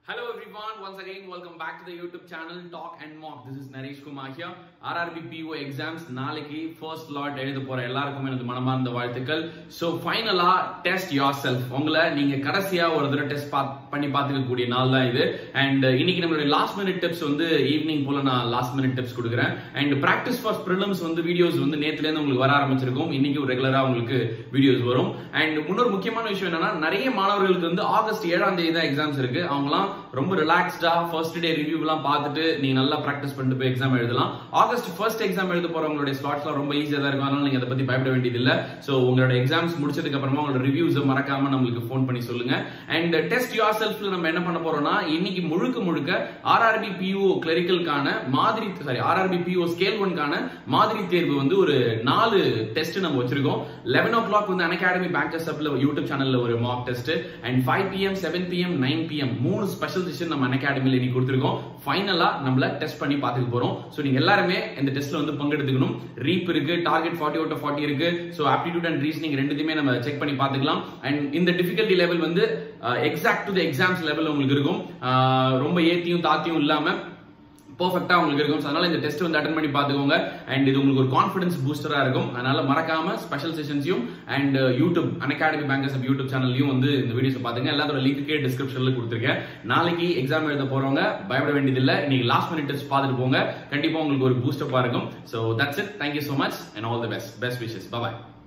Hello everyone, once again welcome back to the YouTube channel Talk and Mock. This is Naresh Kumar here. RRB PO exams நாளைக்கு first lot எழுத போற எல்லாருக்கும் எனது மனமார்ந்த வாழ்த்துக்கள் so ஃபைனலா டெஸ்ட் யோர் செல்ஃப் உங்களை நீங்க கடைசியா ஒரு தடவை டெஸ்ட் பண்ணி பார்த்துக்க கூடிய நாள் தான் இது அண்ட் இன்னைக்கு நம்மளுடைய லாஸ்ட் மினிட் டிப்ஸ் வந்து ஈவினிங் போல நான் லாஸ்ட் மினிட் டிப்ஸ் கொடுக்குறேன் அண்ட் பிராக்டிஸ் ஃபார் ப்ரிலிம்ஸ் வந்து வீடியோஸ் வந்து நேத்துல இருந்து உங்களுக்கு வர ஆரம்பிச்சிருக்கும் இன்னைக்கு ரெகுலரா உங்களுக்கு வீடியோஸ் வரும் அண்ட் இன்னொரு முக்கியமான விஷயம் என்னன்னா நிறைய மாணவர்களுக்கு வந்து ஆகஸ்ட் ஏழாம் தேதி தான் எக்ஸாம்ஸ் இருக்கு அவங்கலாம் ரொம்ப ரிலாக்ஸ்டா ஃபர்ஸ்ட் டே ரிவ்யூ எல்லாம் பார்த்துட்டு நீங்க நல்லா ப்ராக்டிஸ் பண்ணிட்டு போய் எக்ஸாம் எழுதலாம் ஆகஸ்ட் ஃபர்ஸ்ட் எக்ஸாம் எழுத போறவங்களுடைய ஸ்லாட்ஸ்லாம் ரொம்ப ஈஸியா தான் இருக்கும் அதனால நீங்க அதை பத்தி பயப்பட வேண்டியது இல்ல சோ உங்களோட எக்ஸாம்ஸ் முடிச்சதுக்கு அப்புறமா உங்களோட ரிவ்யூஸ் மறக்காம நம்மளுக்கு ஃபோன் பண்ணி சொல்லுங்க அண்ட் டெஸ்ட் யோர் செல்ஃப்ல நம்ம என்ன பண்ண போறோம்னா இன்னைக்கு முழுக்க முழுக்க ஆர்ஆர்பி பியூஓ கிளரிக்கலுக்கான மாதிரி சாரி ஆர்ஆர்பி பியூஓ ஸ்கேல் ஒன்கான மாதிரி தேர்வு வந்து ஒரு நாலு டெஸ்ட் நம்ம வச்சிருக்கோம் லெவன் ஓ கிளாக் வந்து அகாடமி பேங்கர்ஸ் அப்ல யூடியூப் சேனல்ல ஒரு mock test and five PM seven PM nine PM மூணு ஸ்பெஷல் செஷன் நம்ம அகாடமில இன்னைக்கு கொடுத்துருக்கோம் ஃபைனலா நம்மள டெஸ்ட் பண்ணி பார்த்துக்க போறோம் ஸோ நீங்க எல்லாருமே இந்த டெஸ்ட்ல வந்து பங்கெடுத்துக்கணும் ரீப் இருக்கு டார்கெட் ஃபார்ட்டி அவுட் ஃபார்ட்டி இருக்கு ஸோ ஆப்டிடியூட் அண்ட் ரீசனிங் ரெண்டுத்தையுமே நம்ம செக் பண்ணி பார்த்துக்கலாம் அண்ட் இந்த டிஃபிகல்ட்டி லெவல் வந்து exact to the exams level உங்களுக்கு இருக்கும் அஹ் ரொம்ப ஏத்தியும் தாத்தியும் இல்லாம பர்ஃபெக்டா உங்களுக்கு இருக்கும் So, அதனால இந்த டெஸ்ட் வந்து அட்டன் பண்ணி பாத்துக்கோங்க அண்ட் இது உங்களுக்கு ஒரு கான்ஃபிடன்ஸ் பூஸ்டரா இருக்கும் அதனால மறக்காம ஸ்பெஷல் செஷன்ஸையும் and YouTube academy bankers YouTube சேனல்லையும் வந்து இந்த வீடியோஸ் பாத்துங்க எல்லாத்தோட லிங்க்கு டிஸ்கிரிப்ஷன்ல கொடுத்துருக்கேன் நாளைக்கு எக்ஸாம் எழுத போறவங்க பயப்பட வேண்டியதில்லை இன்னைக்கு லாஸ்ட் மினிட் டெஸ்ட் பார்த்துட்டு போங்க கண்டிப்பா உங்களுக்கு ஒரு பூஸ்டப்பா இருக்கும் so that's it thank you so much and all the best best wishes bye